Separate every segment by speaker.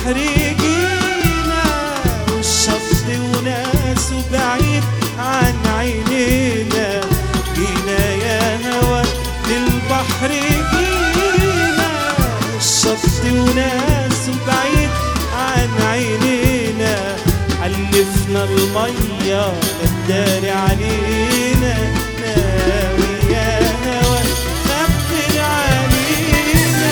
Speaker 1: البحر جينا والشط وناسه بعيد عن عينينا جينا يا هوا للبحر جينا والشط وناسه بعيد عن عينينا حلفنا المية الداري علينا ناوي يا هوا خبر علينا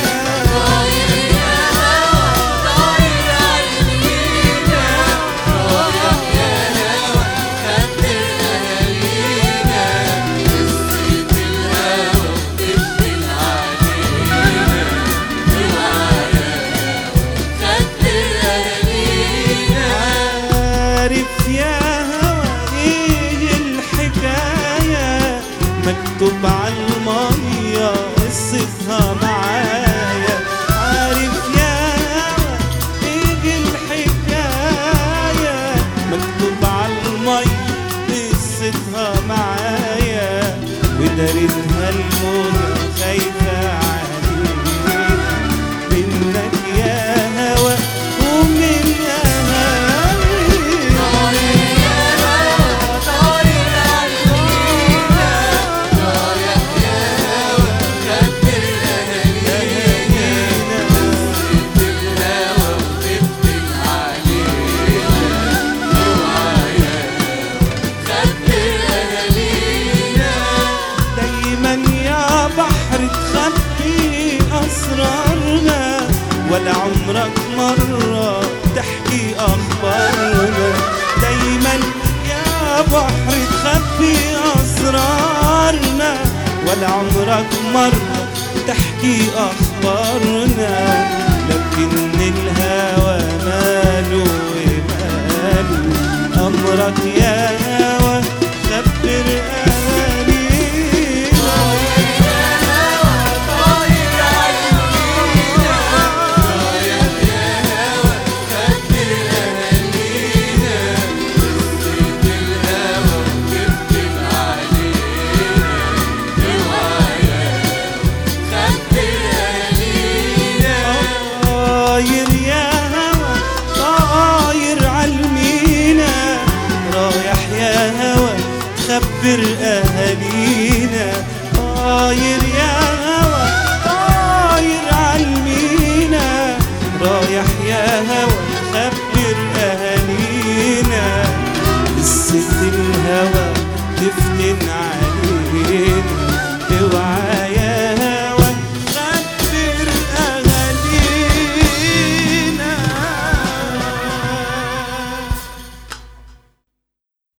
Speaker 1: عارف يا هوا ايه الحكاية مكتوب على المية قصتها معايا عارف يا هوا ايه الحكاية مكتوب على المية قصتها معايا ودارتها الموجة خايفة علينا منك يا هوا ومن أهالينا دايما يا بحر تخبي أسرارنا ولا عمرك مرة تحكي أخبارنا دايما يا بحر تخبي أسرارنا ولا عمرك مرة تحكي أخبارنا لكن الهوى ماله وماله أمرك يا هوى خبر أهالينا طاير يا هوا طاير عالمينا رايح يا هوا خبر اهالينا طاير يا هوا طاير عالمينا رايح يا هوا خبر اهالينا قصة الهوى تفتن علينا